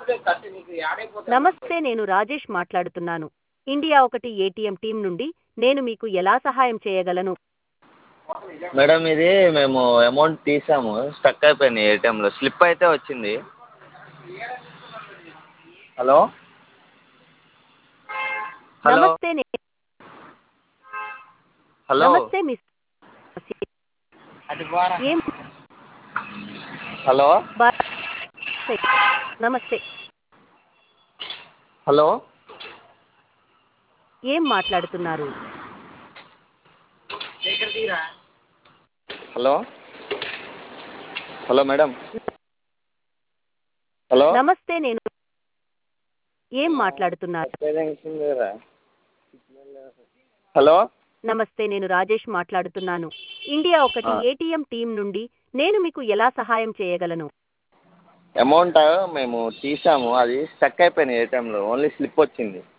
నమస్తే నేను రాజేష్ మాట్లాడుతున్నాను ఇండియా ఒకటి ఏటీఎం టీం నుండి నేను మీకు ఎలా సహాయం చేయగలను మేడం ఇది మేము అమౌంట్ తీసాము స్టక్ అయిపోయింది ఏటీఎంలో స్లిప్ అయితే వచ్చింది హలో హలో నమస్తే నే- హలో నమస్తే మిస్ ఏం హలో బా- నమస్తే హలో ఏం మాట్లాడుతున్నారు హలో హలో మేడం హలో నమస్తే నేను ఏం మాట్లాడుతున్నారు హలో నమస్తే నేను రాజేష్ మాట్లాడుతున్నాను ఇండియా ఒకటి ఆ. ఏటీఎం టీం నుండి నేను మీకు ఎలా సహాయం చేయగలను అమౌంట్ మేము తీసాము అది స్టక్ అయిపోయింది ఏటీఎంలో ఓన్లీ స్లిప్ వచ్చింది